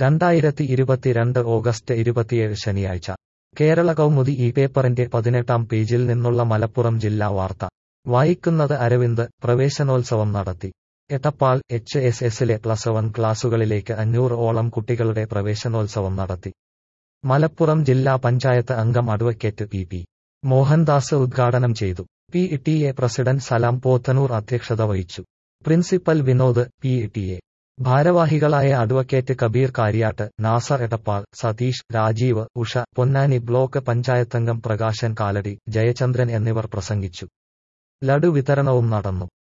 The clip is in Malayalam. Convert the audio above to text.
രണ്ടായിരത്തി ഇരുപത്തിരണ്ട് ഓഗസ്റ്റ് ഇരുപത്തിയേഴ് ശനിയാഴ്ച കേരള കൗമുദി ഈ പേപ്പറിന്റെ പതിനെട്ടാം പേജിൽ നിന്നുള്ള മലപ്പുറം ജില്ലാ വാർത്ത വായിക്കുന്നത് അരവിന്ദ് പ്രവേശനോത്സവം നടത്തി എട്ടപ്പാൾ എച്ച് എസ് എസിലെ പ്ലസ് വൺ ക്ലാസുകളിലേക്ക് അഞ്ഞൂറ് ഓളം കുട്ടികളുടെ പ്രവേശനോത്സവം നടത്തി മലപ്പുറം ജില്ലാ പഞ്ചായത്ത് അംഗം അഡ്വക്കേറ്റ് പി പി മോഹൻദാസ് ഉദ്ഘാടനം ചെയ്തു P T A president Salam Pothanur അധ്യക്ഷത വഹിച്ചു principal Vinod P T A ഭാരവാഹികളായ അഡ്വക്കേറ്റ് കബീർ കാര്യാട്ട് നാസർ എടപ്പാൾ സതീഷ് രാജീവ് ഉഷ പൊന്നാനി ബ്ലോക്ക് പഞ്ചായത്തംഗം പ്രകാശൻ കാലടി ജയചന്ദ്രൻ എന്നിവർ പ്രസംഗിച്ചു ലഡു വിതരണവും നടന്നു